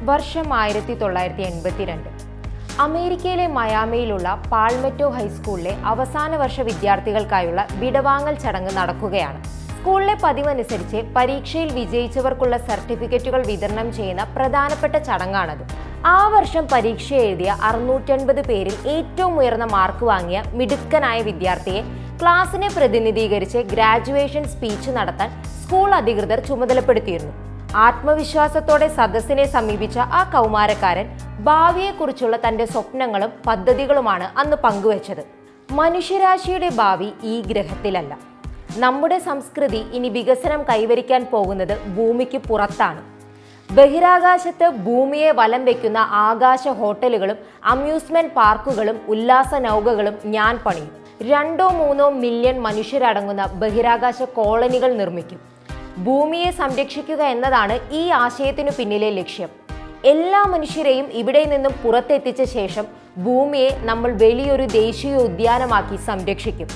വർഷം ആയിരത്തി തൊള്ളായിരത്തി എൺപത്തിരണ്ട് അമേരിക്കയിലെ മയാമിയിലുള്ള പാൾമെറ്റോ ഹൈസ്കൂളിലെ അവസാന വർഷ വിദ്യാർത്ഥികൾക്കായുള്ള വിടവാങ്ങൽ ചടങ്ങ് നടക്കുകയാണ് സ്കൂളിലെ പതിവനുസരിച്ച് പരീക്ഷയിൽ വിജയിച്ചവർക്കുള്ള സർട്ടിഫിക്കറ്റുകൾ വിതരണം ചെയ്യുന്ന പ്രധാനപ്പെട്ട ചടങ്ങാണത് ആ വർഷം പരീക്ഷ എഴുതിയ അറുന്നൂറ്റൻപത് പേരിൽ ഏറ്റവും ഉയർന്ന മാർക്ക് വാങ്ങിയ മിടുക്കനായ വിദ്യാർത്ഥിയെ ക്ലാസിനെ പ്രതിനിധീകരിച്ച് ഗ്രാജുവേഷൻ സ്പീച്ച് നടത്താൻ സ്കൂൾ അധികൃതർ ചുമതലപ്പെടുത്തിയിരുന്നു ആത്മവിശ്വാസത്തോടെ സദസ്സിനെ സമീപിച്ച ആ കൗമാരക്കാരൻ ഭാവിയെക്കുറിച്ചുള്ള തന്റെ സ്വപ്നങ്ങളും പദ്ധതികളുമാണ് അന്ന് പങ്കുവച്ചത് മനുഷ്യരാശിയുടെ ഭാവി ഈ ഗ്രഹത്തിലല്ല നമ്മുടെ സംസ്കൃതി ഇനി വികസനം കൈവരിക്കാൻ പോകുന്നത് ഭൂമിക്ക് പുറത്താണ് ബഹിരാകാശത്ത് ഭൂമിയെ വലം വയ്ക്കുന്ന ആകാശ ഹോട്ടലുകളും അമ്യൂസ്മെന്റ് പാർക്കുകളും ഉല്ലാസ നൗകകളും ഞാൻ പണിയും രണ്ടോ മൂന്നോ മില്യൺ മനുഷ്യരടങ്ങുന്ന ബഹിരാകാശ കോളനികൾ നിർമ്മിക്കും ഭൂമിയെ സംരക്ഷിക്കുക എന്നതാണ് ഈ ആശയത്തിനു പിന്നിലെ ലക്ഷ്യം എല്ലാ മനുഷ്യരെയും ഇവിടെ നിന്നും പുറത്തെത്തിച്ച ശേഷം ഭൂമിയെ നമ്മൾ വലിയൊരു ദേശീയ ഉദ്യാനമാക്കി സംരക്ഷിക്കും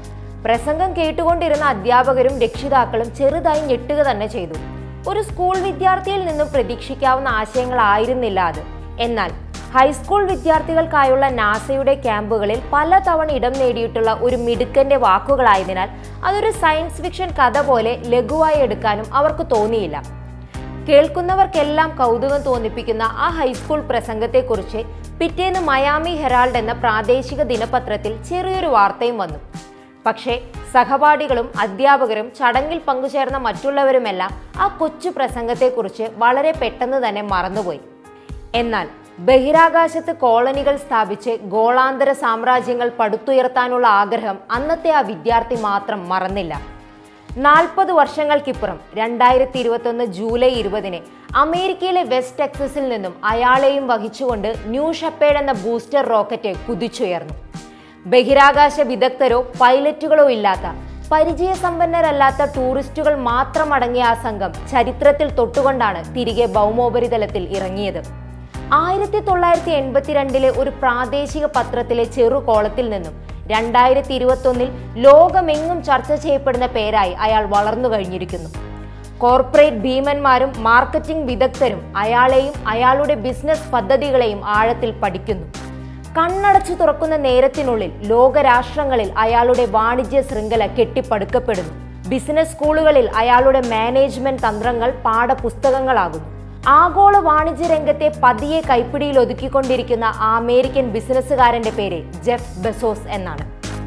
പ്രസംഗം കേട്ടുകൊണ്ടിരുന്ന അധ്യാപകരും രക്ഷിതാക്കളും ചെറുതായി ഞെട്ടുക തന്നെ ചെയ്തു ഒരു സ്കൂൾ വിദ്യാർത്ഥിയിൽ നിന്നും പ്രതീക്ഷിക്കാവുന്ന ആശയങ്ങളായിരുന്നില്ല അത് എന്നാൽ ഹൈസ്കൂൾ വിദ്യാർത്ഥികൾക്കായുള്ള നാസയുടെ ക്യാമ്പുകളിൽ പലതവണ ഇടം നേടിയിട്ടുള്ള ഒരു മിടുക്കന്റെ വാക്കുകളായതിനാൽ അതൊരു സയൻസ് ഫിക്ഷൻ കഥ പോലെ ലഘുവായി എടുക്കാനും അവർക്ക് തോന്നിയില്ല കേൾക്കുന്നവർക്കെല്ലാം കൗതുകം തോന്നിപ്പിക്കുന്ന ആ ഹൈസ്കൂൾ പ്രസംഗത്തെക്കുറിച്ച് പിറ്റേന്ന് മയാമി ഹെറാൾഡ് എന്ന പ്രാദേശിക ദിനപത്രത്തിൽ ചെറിയൊരു വാർത്തയും വന്നു പക്ഷേ സഹപാഠികളും അധ്യാപകരും ചടങ്ങിൽ പങ്കുചേർന്ന മറ്റുള്ളവരുമെല്ലാം ആ കൊച്ചു പ്രസംഗത്തെക്കുറിച്ച് വളരെ പെട്ടെന്ന് തന്നെ മറന്നുപോയി എന്നാൽ ബഹിരാകാശത്ത് കോളനികൾ സ്ഥാപിച്ച് ഗോളാന്തര സാമ്രാജ്യങ്ങൾ പടുത്തുയർത്താനുള്ള ആഗ്രഹം അന്നത്തെ ആ വിദ്യാർത്ഥി മാത്രം മറന്നില്ല നാൽപ്പത് വർഷങ്ങൾക്കിപ്പുറം രണ്ടായിരത്തി ഇരുപത്തൊന്ന് ജൂലൈ ഇരുപതിന് അമേരിക്കയിലെ വെസ്റ്റ് ടെക്സസിൽ നിന്നും അയാളെയും വഹിച്ചുകൊണ്ട് ന്യൂ ഷപ്പേഡ് എന്ന ബൂസ്റ്റർ റോക്കറ്റ് കുതിച്ചുയർന്നു ബഹിരാകാശ വിദഗ്ധരോ പൈലറ്റുകളോ ഇല്ലാത്ത പരിചയസമ്പന്നരല്ലാത്ത ടൂറിസ്റ്റുകൾ മാത്രം അടങ്ങിയ ആ സംഘം ചരിത്രത്തിൽ തൊട്ടുകൊണ്ടാണ് തിരികെ ഭൗമോപരിതലത്തിൽ ഇറങ്ങിയത് ആയിരത്തി തൊള്ളായിരത്തി എൺപത്തിരണ്ടിലെ ഒരു പ്രാദേശിക പത്രത്തിലെ ചെറുകോളത്തിൽ നിന്നും രണ്ടായിരത്തി ഇരുപത്തൊന്നിൽ ലോകമെങ്ങും ചർച്ച ചെയ്യപ്പെടുന്ന പേരായി അയാൾ വളർന്നു കഴിഞ്ഞിരിക്കുന്നു കോർപ്പറേറ്റ് ഭീമന്മാരും മാർക്കറ്റിംഗ് വിദഗ്ധരും അയാളെയും അയാളുടെ ബിസിനസ് പദ്ധതികളെയും ആഴത്തിൽ പഠിക്കുന്നു കണ്ണടച്ചു തുറക്കുന്ന നേരത്തിനുള്ളിൽ ലോകരാഷ്ട്രങ്ങളിൽ അയാളുടെ വാണിജ്യ ശൃംഖല കെട്ടിപ്പടുക്കപ്പെടുന്നു ബിസിനസ് സ്കൂളുകളിൽ അയാളുടെ മാനേജ്മെന്റ് തന്ത്രങ്ങൾ പാഠപുസ്തകങ്ങളാകുന്നു ആഗോള വാണിജ്യ രംഗത്തെ പതിയെ കൈപ്പിടിയിൽ ഒതുക്കിക്കൊണ്ടിരിക്കുന്ന ആ അമേരിക്കൻ ബിസിനസ്സുകാരന്റെ പേര് ജെഫ് ബെസോസ് എന്നാണ്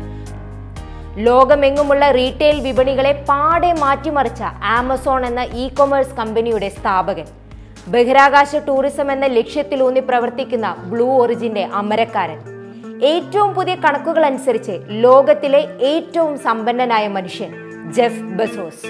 ലോകമെങ്ങുമുള്ള റീറ്റെയിൽ വിപണികളെ പാടെ മാറ്റിമറിച്ച ആമസോൺ എന്ന ഇ കൊമേഴ്സ് കമ്പനിയുടെ സ്ഥാപകൻ ബഹിരാകാശ ടൂറിസം എന്ന ലക്ഷ്യത്തിലൂന്നി പ്രവർത്തിക്കുന്ന ബ്ലൂ ഒറിജിന്റെ അമരക്കാരൻ ഏറ്റവും പുതിയ കണക്കുകൾ അനുസരിച്ച് ലോകത്തിലെ ഏറ്റവും സമ്പന്നനായ മനുഷ്യൻ ജെഫ് ബസോസ്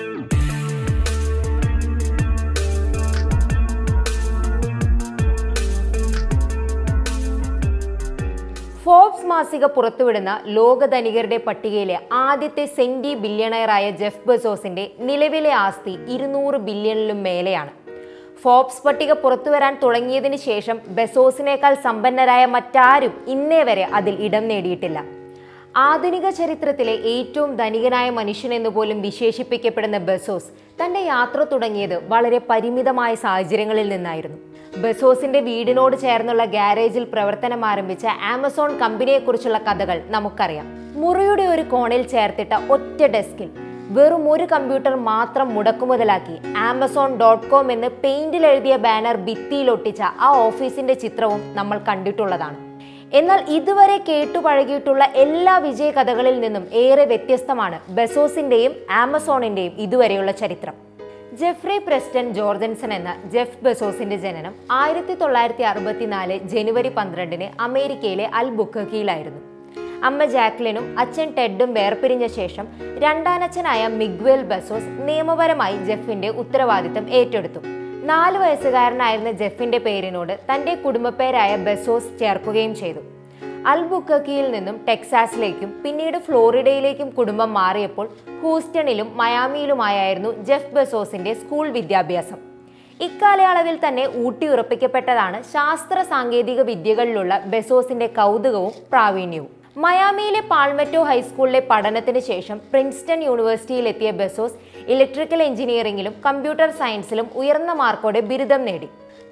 ഫോബ്സ് മാസിക പുറത്തുവിടുന്ന ലോക ധനികരുടെ പട്ടികയിലെ ആദ്യത്തെ സെന്റി ബില്യണയറായ ജെഫ് ബസോസിന്റെ നിലവിലെ ആസ്തി ഇരുന്നൂറ് ബില്യണിലും മേലെയാണ് ഫോബ്സ് പട്ടിക പുറത്തുവരാൻ തുടങ്ങിയതിനു ശേഷം ബെസോസിനേക്കാൾ സമ്പന്നരായ മറ്റാരും ഇന്നേ വരെ അതിൽ ഇടം നേടിയിട്ടില്ല ആധുനിക ചരിത്രത്തിലെ ഏറ്റവും ധനികനായ മനുഷ്യനെന്ന് പോലും വിശേഷിപ്പിക്കപ്പെടുന്ന ബസോസ് തന്റെ യാത്ര തുടങ്ങിയത് വളരെ പരിമിതമായ സാഹചര്യങ്ങളിൽ നിന്നായിരുന്നു ബസോസിന്റെ വീടിനോട് ചേർന്നുള്ള ഗാരേജിൽ പ്രവർത്തനം ആരംഭിച്ച ആമസോൺ കമ്പനിയെക്കുറിച്ചുള്ള കഥകൾ നമുക്കറിയാം മുറിയുടെ ഒരു കോണിൽ ചേർത്തിട്ട ഒറ്റ ഡെസ്കിൽ വെറും ഒരു കമ്പ്യൂട്ടർ മാത്രം മുടക്കുമുതലാക്കി ആമസോൺ ഡോട്ട് കോം എന്ന് പെയിന്റിൽ എഴുതിയ ബാനർ ഭിത്തിയിൽ ഒട്ടിച്ച ആ ഓഫീസിന്റെ ചിത്രവും നമ്മൾ കണ്ടിട്ടുള്ളതാണ് എന്നാൽ ഇതുവരെ കേട്ടുപഴകിയിട്ടുള്ള എല്ലാ വിജയ കഥകളിൽ നിന്നും ഏറെ വ്യത്യസ്തമാണ് ബെസോസിന്റെയും ആമസോണിന്റെയും ഇതുവരെയുള്ള ചരിത്രം ജെഫ്രി പ്രസ്റ്റൺ ജോർജൻസൺ എന്ന ജെഫ് ബെസോസിന്റെ ജനനം ആയിരത്തി തൊള്ളായിരത്തി അറുപത്തിനാല് ജനുവരി പന്ത്രണ്ടിന് അമേരിക്കയിലെ അൽ ബുക്കക്കിയിലായിരുന്നു അമ്മ ജാക്ലിനും അച്ഛൻ ടെഡും വേർപിരിഞ്ഞ ശേഷം രണ്ടാനച്ഛനായ മിഗ്വൽ ബസോസ് നിയമപരമായി ജെഫിന്റെ ഉത്തരവാദിത്തം ഏറ്റെടുത്തു നാല് വയസ്സുകാരനായിരുന്ന ജെഫിന്റെ പേരിനോട് തന്റെ കുടുംബപ്പേരായ ബസോസ് ചേർക്കുകയും ചെയ്തു അൽബുക്കക്കിയിൽ നിന്നും ടെക്സാസിലേക്കും പിന്നീട് ഫ്ലോറിഡയിലേക്കും കുടുംബം മാറിയപ്പോൾ ഹൂസ്റ്റണിലും മയാമിയിലുമായായിരുന്നു ജെഫ് ബസോസിന്റെ സ്കൂൾ വിദ്യാഭ്യാസം ഇക്കാലയളവിൽ തന്നെ ഊട്ടിയുറപ്പിക്കപ്പെട്ടതാണ് ശാസ്ത്ര സാങ്കേതിക വിദ്യകളിലുള്ള ബസോസിന്റെ കൗതുകവും പ്രാവീണ്യവും മയാമിയിലെ പാൾമെറ്റോ ഹൈസ്കൂളിലെ പഠനത്തിന് ശേഷം പ്രിൻസ്റ്റൺ യൂണിവേഴ്സിറ്റിയിൽ എത്തിയ ബസോസ് ഇലക്ട്രിക്കൽ എഞ്ചിനീയറിംഗിലും കമ്പ്യൂട്ടർ സയൻസിലും ഉയർന്ന മാർക്കോടെ ബിരുദം നേടി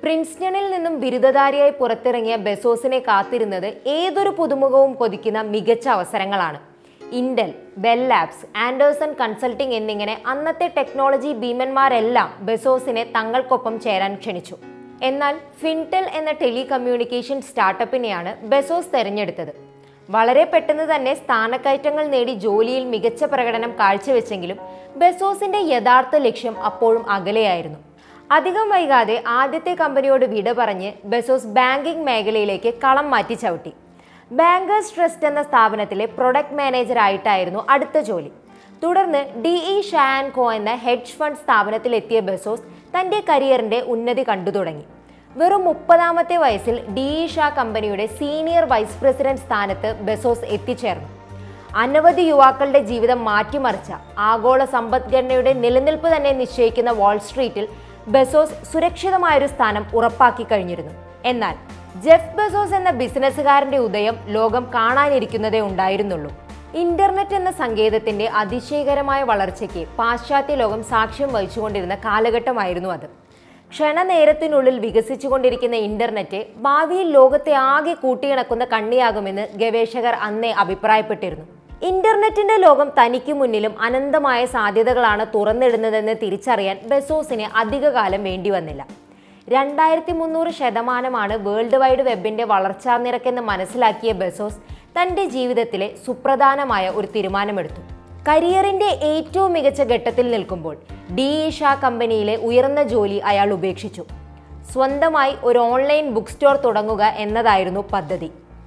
പ്രിൻസ്റ്റണിൽ നിന്നും ബിരുദധാരിയായി പുറത്തിറങ്ങിയ ബെസോസിനെ കാത്തിരുന്നത് ഏതൊരു പുതുമുഖവും കൊതിക്കുന്ന മികച്ച അവസരങ്ങളാണ് Intel Bell Labs Andersen consulting എന്നിങ്ങനെ അന്നത്തെ ടെക്നോളജി ഭീമന്മാരെല്ലാം ബെസോസിനെ തങ്ങൾക്കൊപ്പം ചേരാൻ ക്ഷണിച്ചു എന്നാൽ ഫിൻടെൽ എന്ന ടെലികമ്മ്യൂണിക്കേഷൻ സ്റ്റാർട്ടപ്പിനെയാണ് ബെസോസ് തെരഞ്ഞെടുത്തത് വളരെ പെട്ടെന്ന് തന്നെ സ്ഥാനക്കയറ്റങ്ങൾ നേടി ജോലിയിൽ മികച്ച പ്രകടനം കാഴ്ചവെച്ചെങ്കിലും ബെസോസിന്റെ യഥാർത്ഥ ലക്ഷ്യം അപ്പോഴും അകലെയായിരുന്നു അധികം വൈകാതെ ആദ്യത്തെ കമ്പനിയോട് വിട പറഞ്ഞ് ബെസോസ് ബാങ്കിംഗ് മേഖലയിലേക്ക് കളം മാറ്റി ചവിട്ടി ബാങ്കേഴ്സ് ട്രസ്റ്റ് എന്ന സ്ഥാപനത്തിലെ പ്രൊഡക്റ്റ് മാനേജർ ആയിട്ടായിരുന്നു അടുത്ത ജോലി തുടർന്ന് ഡി ഇ ഷാൻ കോ എന്ന ഹെഡ്ജ് ഫണ്ട് സ്ഥാപനത്തിലെത്തിയ ബെസോസ് തന്റെ കരിയറിന്റെ ഉന്നതി കണ്ടു തുടങ്ങി വെറും മുപ്പതാമത്തെ വയസ്സിൽ ഡി ഇ ഷാ കമ്പനിയുടെ സീനിയർ വൈസ് പ്രസിഡന്റ് സ്ഥാനത്ത് ബെസോസ് എത്തിച്ചേർന്നു അനവധി യുവാക്കളുടെ ജീവിതം മാറ്റിമറിച്ച ആഗോള സമ്പദ്ഘടനയുടെ നിലനിൽപ്പ് തന്നെ നിശ്ചയിക്കുന്ന വാൾസ്ട്രീറ്റിൽ ബെസോസ് സുരക്ഷിതമായൊരു സ്ഥാനം ഉറപ്പാക്കി കഴിഞ്ഞിരുന്നു എന്നാൽ ജെഫ് ബെസോസ് എന്ന ബിസിനസ്സുകാരന്റെ ഉദയം ലോകം കാണാനിരിക്കുന്നതേ ഉണ്ടായിരുന്നുള്ളൂ ഇന്റർനെറ്റ് എന്ന സങ്കേതത്തിന്റെ അതിശയകരമായ വളർച്ചയ്ക്ക് പാശ്ചാത്യ ലോകം സാക്ഷ്യം വഹിച്ചുകൊണ്ടിരുന്ന കാലഘട്ടമായിരുന്നു അത് ക്ഷണനേരത്തിനുള്ളിൽ വികസിച്ചുകൊണ്ടിരിക്കുന്ന ഇന്റർനെറ്റ് ഭാവിയിൽ ലോകത്തെ ആകെ കൂട്ടിയിണക്കുന്ന കണ്ണിയാകുമെന്ന് ഗവേഷകർ അന്നേ അഭിപ്രായപ്പെട്ടിരുന്നു ഇന്റർനെറ്റിന്റെ ലോകം തനിക്ക് മുന്നിലും അനന്തമായ സാധ്യതകളാണ് തുറന്നിടുന്നതെന്ന് തിരിച്ചറിയാൻ ബെസോസിന് അധികകാലം വേണ്ടി വന്നില്ല രണ്ടായിരത്തി മുന്നൂറ് ശതമാനമാണ് വേൾഡ് വൈഡ് വെബിന്റെ വളർച്ചാ നിരക്കെന്ന് മനസ്സിലാക്കിയ ബെസോസ് തന്റെ ജീവിതത്തിലെ സുപ്രധാനമായ ഒരു തീരുമാനമെടുത്തു കരിയറിന്റെ ഏറ്റവും മികച്ച ഘട്ടത്തിൽ നിൽക്കുമ്പോൾ ഡി ഷാ കമ്പനിയിലെ ഉയർന്ന ജോലി അയാൾ ഉപേക്ഷിച്ചു സ്വന്തമായി ഒരു ഓൺലൈൻ ബുക്ക് സ്റ്റോർ തുടങ്ങുക എന്നതായിരുന്നു പദ്ധതി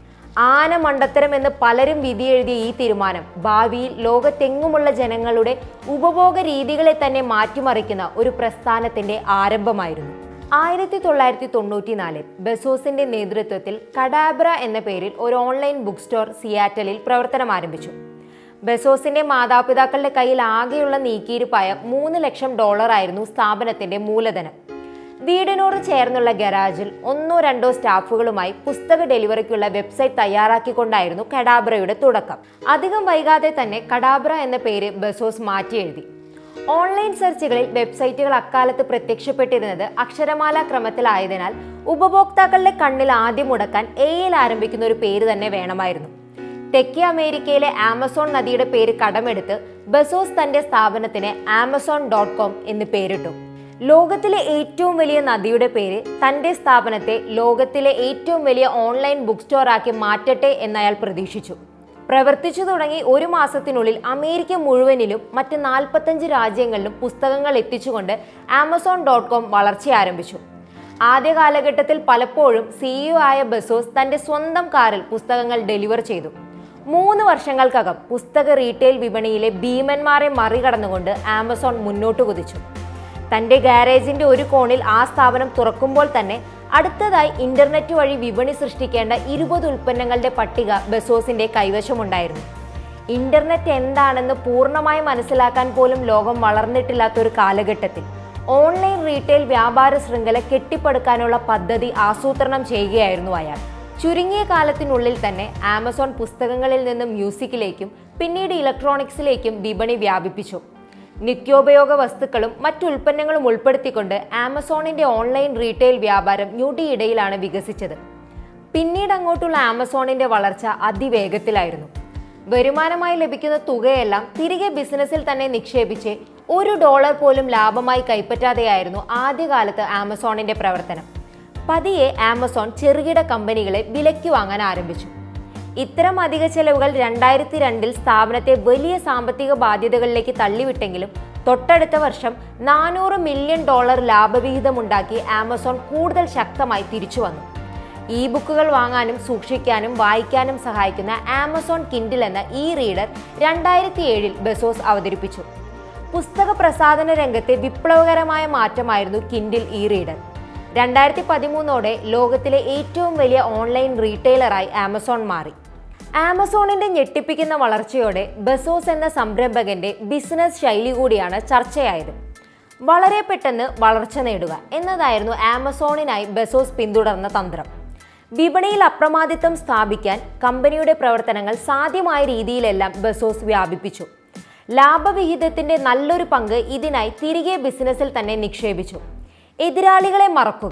ആന മണ്ടത്തരം എന്ന് പലരും വിധിയെഴുതിയ ഈ തീരുമാനം ഭാവിയിൽ ലോകത്തെങ്ങുമുള്ള ജനങ്ങളുടെ ഉപഭോഗ രീതികളെ തന്നെ മാറ്റിമറിക്കുന്ന ഒരു പ്രസ്ഥാനത്തിന്റെ ആരംഭമായിരുന്നു ആയിരത്തി തൊള്ളായിരത്തി തൊണ്ണൂറ്റിനാലിൽ ബെസോസിന്റെ നേതൃത്വത്തിൽ കഡാബ്ര എന്ന പേരിൽ ഒരു ഓൺലൈൻ ബുക്ക് സ്റ്റോർ സിയാറ്റലിൽ പ്രവർത്തനം ആരംഭിച്ചു ബെസോസിന്റെ മാതാപിതാക്കളുടെ കയ്യിൽ ആകെയുള്ള നീക്കിയിരിപ്പായ മൂന്ന് ലക്ഷം ഡോളറായിരുന്നു സ്ഥാപനത്തിന്റെ മൂലധനം വീടിനോട് ചേർന്നുള്ള ഗരാജിൽ ഒന്നോ രണ്ടോ സ്റ്റാഫുകളുമായി പുസ്തക ഡെലിവറിക്കുള്ള വെബ്സൈറ്റ് തയ്യാറാക്കിക്കൊണ്ടായിരുന്നു കഡാബ്രയുടെ തുടക്കം അധികം വൈകാതെ തന്നെ കഡാബ്ര എന്ന പേര് ബെസോസ് മാറ്റി എഴുതി ഓൺലൈൻ സെർച്ചുകളിൽ വെബ്സൈറ്റുകൾ അക്കാലത്ത് പ്രത്യക്ഷപ്പെട്ടിരുന്നത് അക്ഷരമാല ക്രമത്തിലായതിനാൽ ഉപഭോക്താക്കളുടെ കണ്ണിൽ ആദ്യം മുടക്കാൻ എയിൽ ആരംഭിക്കുന്ന ഒരു പേര് തന്നെ വേണമായിരുന്നു തെക്കേ അമേരിക്കയിലെ ആമസോൺ നദിയുടെ പേര് കടമെടുത്ത് ബസോസ് തന്റെ സ്ഥാപനത്തിന് ആമസോൺ ഡോട്ട് കോം എന്ന് പേരിട്ടു ലോകത്തിലെ ഏറ്റവും വലിയ നദിയുടെ പേര് തന്റെ സ്ഥാപനത്തെ ലോകത്തിലെ ഏറ്റവും വലിയ ഓൺലൈൻ ബുക്ക് സ്റ്റോർ ആക്കി മാറ്റട്ടെ എന്ന് അയാൾ പ്രതീക്ഷിച്ചു പ്രവർത്തിച്ചു തുടങ്ങി ഒരു മാസത്തിനുള്ളിൽ അമേരിക്ക മുഴുവനിലും മറ്റ് നാൽപ്പത്തഞ്ച് രാജ്യങ്ങളിലും പുസ്തകങ്ങൾ എത്തിച്ചുകൊണ്ട് ആമസോൺ ഡോട്ട് കോം വളർച്ച ആരംഭിച്ചു ആദ്യ കാലഘട്ടത്തിൽ പലപ്പോഴും സിഇഒ ആയ ബസോസ് തന്റെ സ്വന്തം കാറിൽ പുസ്തകങ്ങൾ ഡെലിവർ ചെയ്തു മൂന്ന് വർഷങ്ങൾക്കകം പുസ്തക റീറ്റെയിൽ വിപണിയിലെ ഭീമന്മാരെ മറികടന്നുകൊണ്ട് ആമസോൺ മുന്നോട്ട് കുതിച്ചു തന്റെ ഗാരേജിന്റെ ഒരു കോണിൽ ആ സ്ഥാപനം തുറക്കുമ്പോൾ തന്നെ അടുത്തതായി ഇന്റർനെറ്റ് വഴി വിപണി സൃഷ്ടിക്കേണ്ട ഇരുപത് ഉൽപ്പന്നങ്ങളുടെ പട്ടിക ബസോസിന്റെ കൈവശമുണ്ടായിരുന്നു ഇന്റർനെറ്റ് എന്താണെന്ന് പൂർണ്ണമായി മനസ്സിലാക്കാൻ പോലും ലോകം വളർന്നിട്ടില്ലാത്ത ഒരു കാലഘട്ടത്തിൽ ഓൺലൈൻ റീറ്റെയിൽ വ്യാപാര ശൃംഖല കെട്ടിപ്പടുക്കാനുള്ള പദ്ധതി ആസൂത്രണം ചെയ്യുകയായിരുന്നു അയാൾ ചുരുങ്ങിയ കാലത്തിനുള്ളിൽ തന്നെ ആമസോൺ പുസ്തകങ്ങളിൽ നിന്നും മ്യൂസിക്കിലേക്കും പിന്നീട് ഇലക്ട്രോണിക്സിലേക്കും വിപണി വ്യാപിപ്പിച്ചു നിത്യോപയോഗ വസ്തുക്കളും മറ്റു ഉൽപ്പന്നങ്ങളും ഉൾപ്പെടുത്തിക്കൊണ്ട് ആമസോണിന്റെ ഓൺലൈൻ റീറ്റെയിൽ വ്യാപാരം ഞൊടിയിടയിലാണ് വികസിച്ചത് പിന്നീട് അങ്ങോട്ടുള്ള ആമസോണിന്റെ വളർച്ച അതിവേഗത്തിലായിരുന്നു വരുമാനമായി ലഭിക്കുന്ന തുകയെല്ലാം തിരികെ ബിസിനസ്സിൽ തന്നെ നിക്ഷേപിച്ച് ഒരു ഡോളർ പോലും ലാഭമായി കൈപ്പറ്റാതെയായിരുന്നു ആദ്യകാലത്ത് ആമസോണിന്റെ പ്രവർത്തനം പതിയെ ആമസോൺ ചെറുകിട കമ്പനികളെ വിലയ്ക്ക് വാങ്ങാൻ ആരംഭിച്ചു ഇത്തരം അധിക ചെലവുകൾ രണ്ടായിരത്തി രണ്ടിൽ സ്ഥാപനത്തെ വലിയ സാമ്പത്തിക ബാധ്യതകളിലേക്ക് തള്ളിവിട്ടെങ്കിലും തൊട്ടടുത്ത വർഷം നാനൂറ് മില്യൺ ഡോളർ ലാഭവിഹിതമുണ്ടാക്കി ആമസോൺ കൂടുതൽ ശക്തമായി തിരിച്ചു വന്നു ഇ ബുക്കുകൾ വാങ്ങാനും സൂക്ഷിക്കാനും വായിക്കാനും സഹായിക്കുന്ന ആമസോൺ കിൻഡിൽ എന്ന ഇ റീഡർ രണ്ടായിരത്തി ഏഴിൽ ബസോസ് അവതരിപ്പിച്ചു പുസ്തക പ്രസാധന രംഗത്തെ വിപ്ലവകരമായ മാറ്റമായിരുന്നു കിൻഡിൽ ഇ റീഡർ രണ്ടായിരത്തി പതിമൂന്നോടെ ലോകത്തിലെ ഏറ്റവും വലിയ ഓൺലൈൻ റീറ്റെയിലറായി ആമസോൺ മാറി ആമസോണിന്റെ ഞെട്ടിപ്പിക്കുന്ന വളർച്ചയോടെ ബസോസ് എന്ന സംരംഭകന്റെ ബിസിനസ് ശൈലി കൂടിയാണ് ചർച്ചയായത് വളരെ പെട്ടെന്ന് വളർച്ച നേടുക എന്നതായിരുന്നു ആമസോണിനായി ബസോസ് പിന്തുടർന്ന തന്ത്രം വിപണിയിൽ അപ്രമാദിത്വം സ്ഥാപിക്കാൻ കമ്പനിയുടെ പ്രവർത്തനങ്ങൾ സാധ്യമായ രീതിയിലെല്ലാം ബസോസ് വ്യാപിപ്പിച്ചു ലാഭവിഹിതത്തിന്റെ നല്ലൊരു പങ്ക് ഇതിനായി തിരികെ ബിസിനസ്സിൽ തന്നെ നിക്ഷേപിച്ചു എതിരാളികളെ മറക്കുക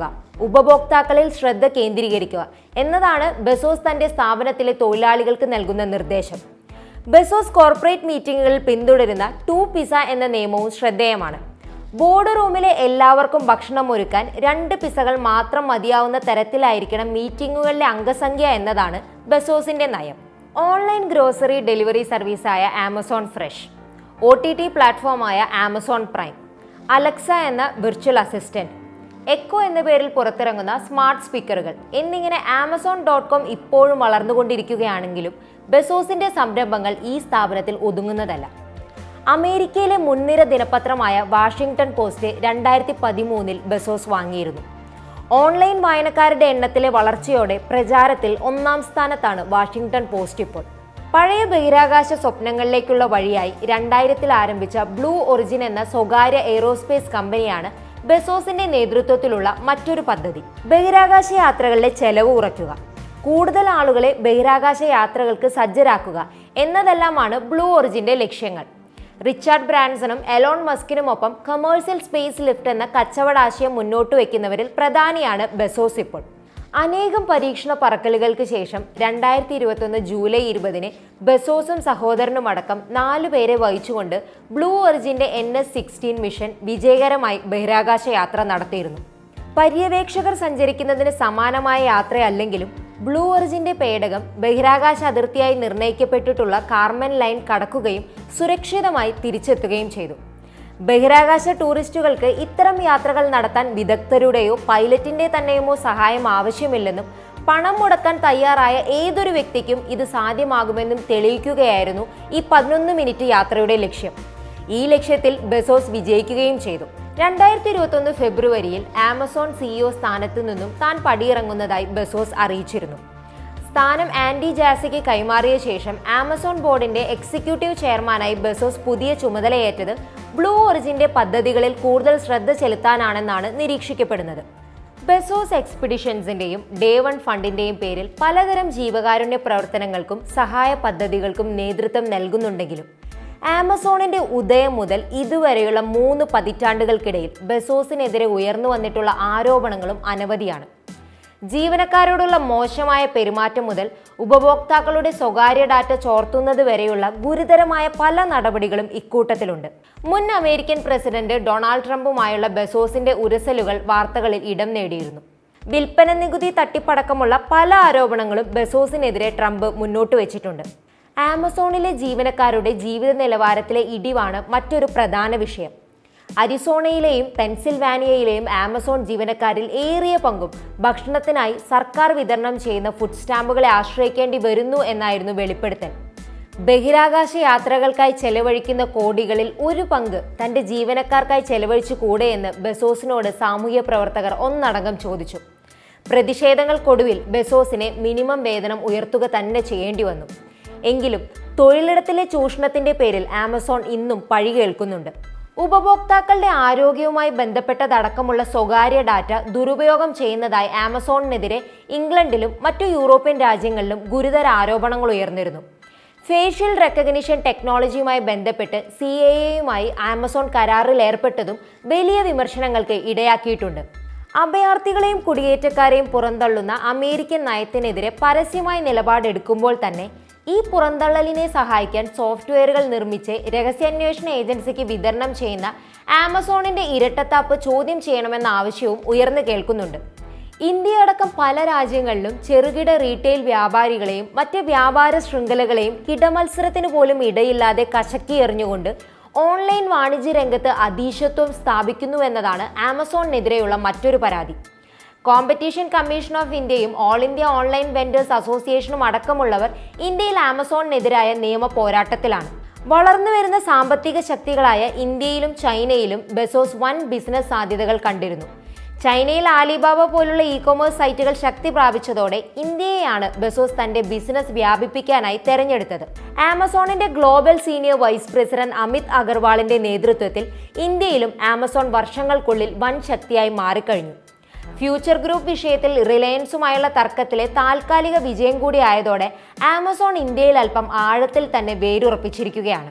ഉപഭോക്താക്കളിൽ ശ്രദ്ധ കേന്ദ്രീകരിക്കുക എന്നതാണ് ബെസോസ് തന്റെ സ്ഥാപനത്തിലെ തൊഴിലാളികൾക്ക് നൽകുന്ന നിർദ്ദേശം ബെസോസ് കോർപ്പറേറ്റ് മീറ്റിംഗുകളിൽ പിന്തുടരുന്ന ടു പിസ എന്ന നിയമവും ശ്രദ്ധേയമാണ് ബോർഡ് റൂമിലെ എല്ലാവർക്കും ഭക്ഷണം ഒരുക്കാൻ രണ്ട് പിസകൾ മാത്രം മതിയാവുന്ന തരത്തിലായിരിക്കണം മീറ്റിംഗുകളിലെ അംഗസംഖ്യ എന്നതാണ് ബെസോസിന്റെ നയം ഓൺലൈൻ ഗ്രോസറി ഡെലിവറി സർവീസായ Amazon fresh O T T പ്ലാറ്റ്ഫോമായ ആമസോൺ പ്രൈം അലക്സ എന്ന വിർച്വൽ അസിസ്റ്റന്റ് എക്കോ എന്ന പേരിൽ പുറത്തിറങ്ങുന്ന സ്മാർട്ട് സ്പീക്കറുകൾ എന്നിങ്ങനെ ആമസോൺ ഡോട്ട് കോം ഇപ്പോഴും വളർന്നുകൊണ്ടിരിക്കുകയാണെങ്കിലും ബെസോസിന്റെ സംരംഭങ്ങൾ ഈ സ്ഥാപനത്തിൽ ഒതുങ്ങുന്നതല്ല അമേരിക്കയിലെ മുൻനിര ദിനപത്രമായ വാഷിംഗ്ടൺ പോസ്റ്റ് രണ്ടായിരത്തി പതിമൂന്നിൽ ബെസോസ് വാങ്ങിയിരുന്നു ഓൺലൈൻ വായനക്കാരുടെ എണ്ണത്തിലെ വളർച്ചയോടെ പ്രചാരത്തിൽ ഒന്നാം സ്ഥാനത്താണ് വാഷിംഗ്ടൺ പോസ്റ്റ് ഇപ്പോൾ പഴയ ബഹിരാകാശ സ്വപ്നങ്ങളിലേക്കുള്ള വഴിയായി രണ്ടായിരത്തിൽ ആരംഭിച്ച ബ്ലൂ ഒറിജിൻ എന്ന സ്വകാര്യ എയ്റോസ്പേസ് കമ്പനിയാണ് ബെസോസിന്റെ നേതൃത്വത്തിലുള്ള മറ്റൊരു പദ്ധതി ബഹിരാകാശ യാത്രകളിലെ ചെലവ് കുറയ്ക്കുക കൂടുതൽ ആളുകളെ ബഹിരാകാശ യാത്രകൾക്ക് സജ്ജരാക്കുക എന്നതെല്ലാമാണ് ബ്ലൂ ഒറിജിന്റെ ലക്ഷ്യങ്ങൾ റിച്ചാർഡ് ബ്രാൻസണും എലോൺ മസ്കിനുമൊപ്പം കമേഴ്സ്യൽ സ്പേസ് ലിഫ്റ്റ് എന്ന കച്ചവടാശയം മുന്നോട്ട് വയ്ക്കുന്നവരിൽ പ്രധാനിയാണ് ബെസോസ് ഇപ്പോൾ അനേകം പരീക്ഷണ പറക്കലുകൾക്ക് ശേഷം രണ്ടായിരത്തി ഇരുപത്തൊന്ന് ജൂലൈ ഇരുപതിന് ബെസോസും സഹോദരനുമടക്കം നാലു പേരെ വഹിച്ചുകൊണ്ട് ബ്ലൂ ഒറിജിന്റെ എൻ എസ് സിക്സ്റ്റീൻ മിഷൻ വിജയകരമായി ബഹിരാകാശ യാത്ര നടത്തിയിരുന്നു പര്യവേക്ഷകർ സഞ്ചരിക്കുന്നതിന് സമാനമായ യാത്രയല്ലെങ്കിലും ബ്ലൂ ഒറിജിന്റെ പേടകം ബഹിരാകാശ അതിർത്തിയായി നിർണയിക്കപ്പെട്ടിട്ടുള്ള കാർമൻ ലൈൻ കടക്കുകയും സുരക്ഷിതമായി തിരിച്ചെത്തുകയും ചെയ്തു ബഹിരാകാശ ടൂറിസ്റ്റുകൾക്ക് ഇത്തരം യാത്രകൾ നടത്താൻ വിദഗ്ധരുടെയോ പൈലറ്റിന്റെ തന്നെയുമോ സഹായം ആവശ്യമില്ലെന്നും പണം മുടക്കാൻ തയ്യാറായ ഏതൊരു വ്യക്തിക്കും ഇത് സാധ്യമാകുമെന്നും തെളിയിക്കുകയായിരുന്നു ഈ പതിനൊന്ന് മിനിറ്റ് യാത്രയുടെ ലക്ഷ്യം ഈ ലക്ഷ്യത്തിൽ ബെസോസ് വിജയിക്കുകയും ചെയ്തു രണ്ടായിരത്തി ഇരുപത്തൊന്ന് ഫെബ്രുവരിയിൽ ആമസോൺ സിഇഒ സ്ഥാനത്തു നിന്നും താൻ പടിയിറങ്ങുന്നതായി ബെസോസ് അറിയിച്ചിരുന്നു സ്ഥാനം ആൻഡി ജാസിക്ക് കൈമാറിയ ശേഷം ആമസോൺ ബോർഡിന്റെ എക്സിക്യൂട്ടീവ് ചെയർമാനായി ബെസോസ് പുതിയ ചുമതലയേറ്റത് ബ്ലൂ ഒറിജിന്റെ പദ്ധതികളിൽ കൂടുതൽ ശ്രദ്ധ ചെലുത്താനാണെന്നാണ് നിരീക്ഷിക്കപ്പെടുന്നത് ബെസോസ് എക്സ്പിഡിഷൻസിന്റെയും ഡേ വൺ ഫണ്ടിന്റെയും പേരിൽ പലതരം ജീവകാരുണ്യ പ്രവർത്തനങ്ങൾക്കും സഹായ പദ്ധതികൾക്കും നേതൃത്വം നൽകുന്നുണ്ടെങ്കിലും ആമസോണിന്റെ ഉദയം മുതൽ ഇതുവരെയുള്ള മൂന്ന് പതിറ്റാണ്ടുകൾക്കിടയിൽ ബെസോസിനെതിരെ ഉയർന്നു വന്നിട്ടുള്ള ആരോപണങ്ങളും അനവധിയാണ് ജീവനക്കാരോടുള്ള മോശമായ പെരുമാറ്റം മുതൽ ഉപഭോക്താക്കളുടെ സ്വകാര്യ ഡാറ്റ ചോർത്തുന്നത് വരെയുള്ള ഗുരുതരമായ പല നടപടികളും ഇക്കൂട്ടത്തിലുണ്ട് മുൻ അമേരിക്കൻ പ്രസിഡന്റ് ഡൊണാൾഡ് ട്രംപുമായുള്ള ബെസോസിന്റെ ഉരസലുകൾ വാർത്തകളിൽ ഇടം നേടിയിരുന്നു വിൽപ്പന നികുതി തട്ടിപ്പടക്കമുള്ള പല ആരോപണങ്ങളും ബെസോസിനെതിരെ ട്രംപ് മുന്നോട്ട് വെച്ചിട്ടുണ്ട് ആമസോണിലെ ജീവനക്കാരുടെ ജീവിത നിലവാരത്തിലെ ഇടിവാണ് മറ്റൊരു പ്രധാന വിഷയം അരിസോണയിലെയും പെൻസിൽവാനിയയിലെയും ആമസോൺ ജീവനക്കാരിൽ ഏറിയ പങ്കും ഭക്ഷണത്തിനായി സർക്കാർ വിതരണം ചെയ്യുന്ന ഫുഡ് സ്റ്റാമ്പുകളെ ആശ്രയിക്കേണ്ടി വരുന്നു എന്നായിരുന്നു വെളിപ്പെടുത്തൽ ബഹിരാകാശ യാത്രകൾക്കായി ചെലവഴിക്കുന്ന കോടികളിൽ ഒരു പങ്ക് തന്റെ ജീവനക്കാർക്കായി ചെലവഴിച്ചു കൂടെ എന്ന് ബെസോസിനോട് സാമൂഹ്യ പ്രവർത്തകർ ഒന്നടങ്കം ചോദിച്ചു പ്രതിഷേധങ്ങൾക്കൊടുവിൽ ബെസോസിനെ മിനിമം വേതനം ഉയർത്തുക തന്നെ ചെയ്യേണ്ടി വന്നു എങ്കിലും തൊഴിലിടത്തിലെ ചൂഷണത്തിന്റെ പേരിൽ ആമസോൺ ഇന്നും പഴി കേൾക്കുന്നുണ്ട് ഉപഭോക്താക്കളുടെ ആരോഗ്യവുമായി ബന്ധപ്പെട്ടതടക്കമുള്ള സ്വകാര്യ ഡാറ്റ ദുരുപയോഗം ചെയ്യുന്നതായി ആമസോണിനെതിരെ ഇംഗ്ലണ്ടിലും മറ്റു യൂറോപ്യൻ രാജ്യങ്ങളിലും ഗുരുതര ആരോപണങ്ങൾ ഉയർന്നിരുന്നു ഫേഷ്യൽ റെക്കഗ്നിഷൻ ടെക്നോളജിയുമായി ബന്ധപ്പെട്ട് സി എ എയുമായി ആമസോൺ കരാറിൽ ഏർപ്പെട്ടതും വലിയ വിമർശനങ്ങൾക്ക് ഇടയാക്കിയിട്ടുണ്ട് അഭയാർത്ഥികളെയും കുടിയേറ്റക്കാരെയും പുറന്തള്ളുന്ന അമേരിക്കൻ നയത്തിനെതിരെ പരസ്യമായി നിലപാടെടുക്കുമ്പോൾ തന്നെ ഈ പുറന്തള്ളലിനെ സഹായിക്കാൻ സോഫ്റ്റ്വെയറുകൾ നിർമ്മിച്ച് രഹസ്യാന്വേഷണ ഏജൻസിക്ക് വിതരണം ചെയ്യുന്ന ആമസോണിന്റെ ഇരട്ടത്താപ്പ് ചോദ്യം ചെയ്യണമെന്ന ആവശ്യവും ഉയർന്നു കേൾക്കുന്നുണ്ട് ഇന്ത്യയടക്കം പല രാജ്യങ്ങളിലും ചെറുകിട റീറ്റെയിൽ വ്യാപാരികളെയും മറ്റ് വ്യാപാര ശൃംഖലകളെയും കിടമത്സരത്തിന് പോലും ഇടയില്ലാതെ കശക്കി എറിഞ്ഞുകൊണ്ട് ഓൺലൈൻ വാണിജ്യ രംഗത്ത് അതീശത്വം സ്ഥാപിക്കുന്നുവെന്നതാണ് ആമസോണിനെതിരെയുള്ള മറ്റൊരു പരാതി കോമ്പറ്റീഷൻ കമ്മീഷൻ ഓഫ് ഇന്ത്യയും ഓൾ ഇന്ത്യ ഓൺലൈൻ വെൻഡേഴ്സ് അസോസിയേഷനും അടക്കമുള്ളവർ ഇന്ത്യയിൽ ആമസോണിനെതിരായ നിയമ പോരാട്ടത്തിലാണ് വളർന്നു വരുന്ന സാമ്പത്തിക ശക്തികളായ ഇന്ത്യയിലും ചൈനയിലും ബെസോസ് വൻ ബിസിനസ് സാധ്യതകൾ കണ്ടിരുന്നു ചൈനയിൽ ആലിബാബ പോലുള്ള ഇ കൊമേഴ്സ് സൈറ്റുകൾ ശക്തി പ്രാപിച്ചതോടെ ഇന്ത്യയെയാണ് ബെസോസ് തന്റെ ബിസിനസ് വ്യാപിപ്പിക്കാനായി തെരഞ്ഞെടുത്തത് ആമസോണിന്റെ global senior vice president Amit അഗർവാളിന്റെ നേതൃത്വത്തിൽ ഇന്ത്യയിലും ആമസോൺ വർഷങ്ങൾക്കുള്ളിൽ വൻ ശക്തിയായി മാറിക്കഴിഞ്ഞു ഫ്യൂച്ചർ ഗ്രൂപ്പ് വിഷയത്തിൽ റിലയൻസുമായുള്ള തർക്കത്തിലെ താൽക്കാലിക വിജയം കൂടി ആയതോടെ ആമസോൺ ഇന്ത്യയിൽ അല്പം ആഴത്തിൽ തന്നെ വേരുറപ്പിച്ചിരിക്കുകയാണ്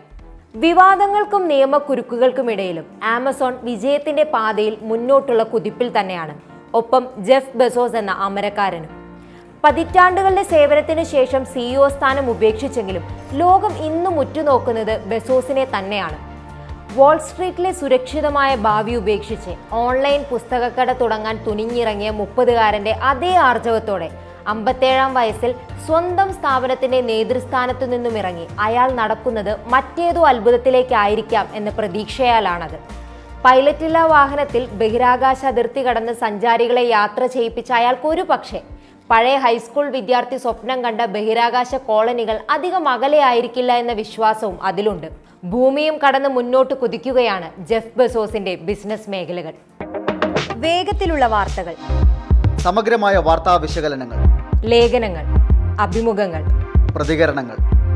വിവാദങ്ങൾക്കും നിയമക്കുരുക്കുകൾക്കുമിടയിലും ആമസോൺ വിജയത്തിന്റെ പാതയിൽ മുന്നോട്ടുള്ള കുതിപ്പിൽ തന്നെയാണ് ഒപ്പം ജെഫ് ബെസോസ് എന്ന അമരക്കാരനും പതിറ്റാണ്ടുകളുടെ സേവനത്തിന് ശേഷം സിഇഒ സ്ഥാനം ഉപേക്ഷിച്ചെങ്കിലും ലോകം ഇന്നും ഉറ്റുനോക്കുന്നത് ബെസോസിനെ തന്നെയാണ് വാൾ സ്ട്രീറ്റിലെ സുരക്ഷിതമായ ഭാവി ഉപേക്ഷിച്ച് ഓൺലൈൻ പുസ്തകക്കട തുടങ്ങാൻ തുനിഞ്ഞിറങ്ങിയ മുപ്പതുകാരന്റെ അതേ ആർജവത്തോടെ അമ്പത്തേഴാം വയസ്സിൽ സ്വന്തം സ്ഥാപനത്തിന്റെ നേതൃസ്ഥാനത്തു നിന്നും ഇറങ്ങി അയാൾ നടക്കുന്നത് മറ്റേതോ അത്ഭുതത്തിലേക്കായിരിക്കാം എന്ന പ്രതീക്ഷയാലാണത് പൈലറ്റില്ല വാഹനത്തിൽ ബഹിരാകാശ അതിർത്തി കടന്ന് സഞ്ചാരികളെ യാത്ര ചെയ്യിപ്പിച്ച അയാൾക്ക് ഒരു പക്ഷേ പഴയ ഹൈസ്കൂൾ വിദ്യാർത്ഥി സ്വപ്നം കണ്ട ബഹിരാകാശ കോളനികൾ അധികം അകലെ ആയിരിക്കില്ല എന്ന വിശ്വാസവും അതിലുണ്ട് ഭൂമിയും കടന്ന് മുന്നോട്ട് കുതിക്കുകയാണ് ജെഫ് ബെസോസിന്റെ ബിസിനസ് മേഖലകൾ വേഗത്തിലുള്ള വാർത്തകൾ സമഗ്രമായ വാർത്താ വിശകലനങ്ങൾ ലേഖനങ്ങൾ അഭിമുഖങ്ങൾ പ്രതികരണങ്ങൾ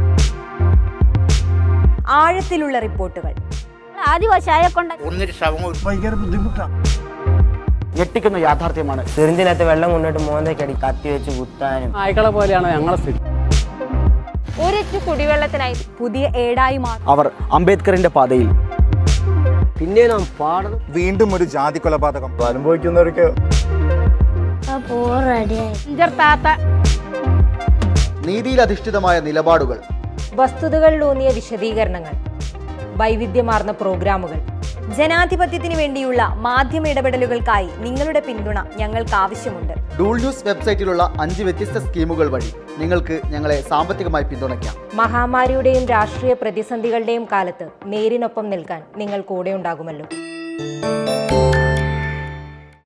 ആഴത്തിലുള്ള റിപ്പോർട്ടുകൾ ആദിവാസിയായ കൊണ്ട് ഞെട്ടിക്കുന്ന യാഥാർത്ഥ്യമാണ് സിറിഞ്ചിനകത്ത് വെള്ളം കൊണ്ടിട്ട് മോന്തയ്ക്കടി കത്തി വെച്ച് കുത്താനും നായ്ക്കളെ പോലെയാണ് ഞങ്ങളെ സ്ഥിതി ഒരിറ്റു കുടിവെള്ളത്തിനായി പുതിയ ഏടായി മാറും അവർ അംബേദ്കറിന്റെ പാതയിൽ പിന്നെ നാം പാടണം വീണ്ടും ഒരു ജാതി കൊലപാതകം അനുഭവിക്കുന്നവർക്ക് നീതിയിലധിഷ്ഠിതമായ നിലപാടുകൾ വസ്തുതകളിലൂന്നിയ വിശദീകരണങ്ങൾ വൈവിധ്യമാർന്ന പ്രോഗ്രാമുകൾ ജനാധിപത്യത്തിന് വേണ്ടിയുള്ള മാധ്യമ ഇടപെടലുകൾക്കായി നിങ്ങളുടെ പിന്തുണ ഞങ്ങൾക്ക് ആവശ്യമുണ്ട് ഡൂൾ ന്യൂസ് വെബ്സൈറ്റിലുള്ള അഞ്ച് വ്യത്യസ്ത സ്കീമുകൾ വഴി നിങ്ങൾക്ക് ഞങ്ങളെ സാമ്പത്തികമായി പിന്തുണയ്ക്കാം മഹാമാരിയുടെയും രാഷ്ട്രീയ പ്രതിസന്ധികളുടെയും കാലത്ത് നേരിനൊപ്പം നിൽക്കാൻ നിങ്ങൾ കൂടെ ഉണ്ടാകുമല്ലോ